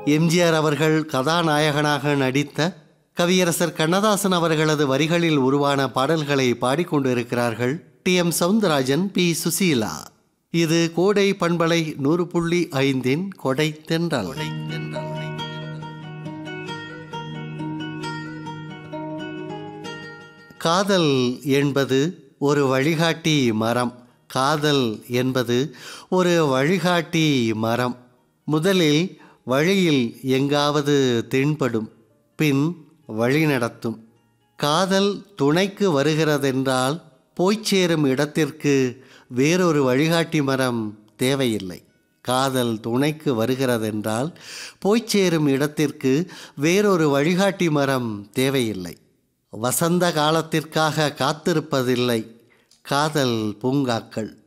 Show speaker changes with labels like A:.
A: எம்ஜிஆர் அவர்கள் கதாநாயகனாக நடித்த கவியரசர் கண்ணதாசன் அவர்களது வரிகளில் உருவான பாடல்களை பாடிக்கொண்டிருக்கிறார்கள் T M Soundararajan P Susheela இது கோடை பண்பலை நூறு புள்ளி ஐந்தின் கொடை தென்றல் காதல் என்பது ஒரு வழிகாட்டி மரம் காதல் என்பது ஒரு வழிகாட்டி மரம் முதலில் வழியில் எங்காவது தென்படும் பின் வழி நடத்தும் காதல் துணைக்கு வருகிறதென்றால் போய்ச் சேரும் இடத்திற்கு வேறொரு வழிகாட்டி மரம் தேவையில்லை காதல் துணைக்கு வருகிறதென்றால் போய்ச் சேரும் இடத்திற்கு வேறொரு வழிகாட்டி மரம் தேவையில்லை வசந்த காலத்திற்காக காத்திருப்பதில்லை காதல் பூங்காக்கள்